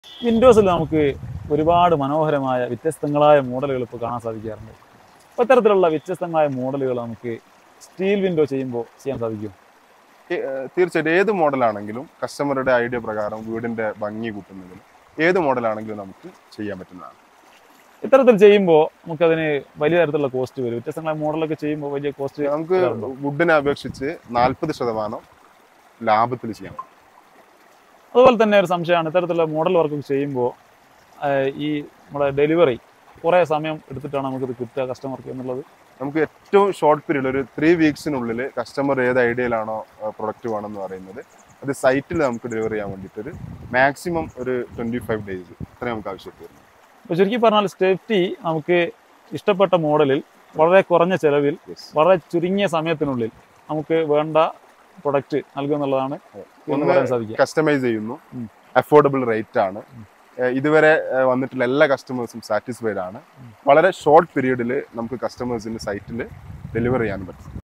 വിൻഡോസിൽ നമുക്ക് ഒരുപാട് മനോഹരമായ വ്യത്യസ്തങ്ങളായ മോഡലുകൾ ഇപ്പോൾ കാണാൻ സാധിക്കാറുണ്ട് അപ്പോൾ ഇത്തരത്തിലുള്ള വ്യത്യസ്തങ്ങളായ മോഡലുകൾ നമുക്ക് സ്റ്റീൽ വിൻഡോ ചെയ്യുമ്പോൾ ചെയ്യാൻ സാധിക്കും ഏഹ് തീർച്ചയായിട്ടും ഏത് മോഡലാണെങ്കിലും കസ്റ്റമറുടെ ഐഡിയ പ്രകാരം വീടിന്റെ ഭംഗി കൂട്ടുന്നതിന് ഏത് മോഡലാണെങ്കിലും നമുക്ക് ചെയ്യാൻ പറ്റുന്നതാണ് ഇത്തരത്തിൽ ചെയ്യുമ്പോൾ നമുക്കതിന് വലിയ തരത്തിലുള്ള കോസ്റ്റ് വരും വ്യത്യസ്തങ്ങളായ മോഡലൊക്കെ ചെയ്യുമ്പോൾ വലിയ കോസ്റ്റ് നമുക്ക് വരാറുണ്ടോ? വുഡിനെ അപേക്ഷിച്ച് നാൽപ്പത് ശതമാനം ലാഭത്തിൽ ചെയ്യാം അതുപോലെ തന്നെ ഒരു സംശയമാണ് ഇത്തരത്തിലുള്ള മോഡൽ വർക്ക് ചെയ്യുമ്പോൾ ഈ നമ്മുടെ ഡെലിവറി കുറേ സമയം എടുത്തിട്ടാണ് നമുക്കിത് കിട്ടുക കസ്റ്റമർക്ക് എന്നുള്ളത് നമുക്ക് ഏറ്റവും ഷോർട്ട് പീരീഡ് ഒരു ത്രീ വീക്സിനുള്ളിൽ കസ്റ്റമർ ഏത് ഐഡിയയിലാണോ പ്രൊഡക്റ്റ് വേണമെന്ന് പറയുന്നത് അത് സൈറ്റിൽ നമുക്ക് ഡെലിവറി ചെയ്യാൻ വേണ്ടിയിട്ട് ഒരു മാക്സിമം ഒരു ട്വന്റി ഫൈവ് ഡേയ്സ് ഇത്രയും നമുക്ക് ആവശ്യമായിട്ട് വരുന്നത് അപ്പോൾ ചുരുക്കി പറഞ്ഞാൽ സ്റ്റെഫ്റ്റി നമുക്ക് ഇഷ്ടപ്പെട്ട മോഡലിൽ വളരെ കുറഞ്ഞ ചെലവിൽ Yes. വളരെ ചുരുങ്ങിയ സമയത്തിനുള്ളിൽ നമുക്ക് വേണ്ട പ്രൊഡക്റ്റ് നൽകുക എന്നുള്ളതാണ് എന്ന് ഒന്ന് പറയാൻ സാധിക്കുക കസ്റ്റമൈസ് ചെയ്യുന്നു ഉം. അഫോർഡബിൾ റേറ്റ് ആണ് ഏഹ് ഇതുവരെ ഏഹ് വന്നിട്ടുള്ള എല്ലാ കസ്റ്റമേഴ്സും സാറ്റിസ്ഫൈഡ് ആണ് വളരെ ഷോർട്ട് പീരീഡിൽ നമുക്ക് കസ്റ്റമേഴ്സിന്റെ സൈറ്റിൽ ഡെലിവർ ചെയ്യാൻ പറ്റും